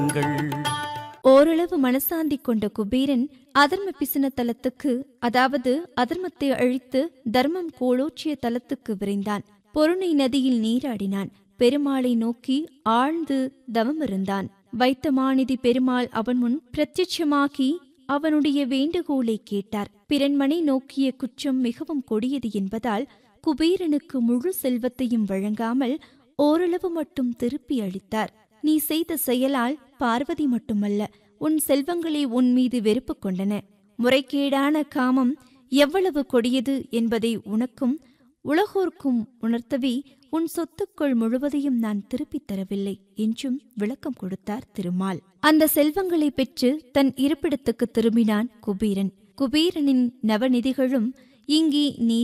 ஓரளவு மனசாந்தி கொண்ட குபேரன் அதர்ம பிசின தலத்துக்கு அதாவது அதர்மத்தை அழித்து தர்மம் கோலோச்சிய தலத்துக்கு விரைந்தான் பொருணை நதியில் நீராடினான் பெருமாளை நோக்கி ஆழ்ந்து தவமிருந்தான் வைத்தமாநிதி பெருமாள் அவன் முன் பிரத்யட்சமாகி அவனுடைய வேண்டுகோளை கேட்டார் பிறன்மனை நோக்கிய குற்றம் மிகவும் கொடியது என்பதால் குபேரனுக்கு முழு செல்வத்தையும் வழங்காமல் ஓரளவு மட்டும் திருப்பி அளித்தார் நீ செய்த செயலால் பார்வதி மட்டுமல்ல உன் செல்வங்களே உன் மீது வெறுப்பு கொண்டன முறைகேடான காமம் எவ்வளவு கொடியது என்பதை உனக்கும் உலகோர்க்கும் உணர்த்தவே உன் சொத்துக்கள் முழுவதையும் நான் திருப்பித் தரவில்லை என்றும் விளக்கம் கொடுத்தார் திருமால் அந்த செல்வங்களை பெற்று தன் இருப்பிடத்துக்கு திரும்பினான் குபீரன் குபீரனின் நவநிதிகளும் இங்கே நீ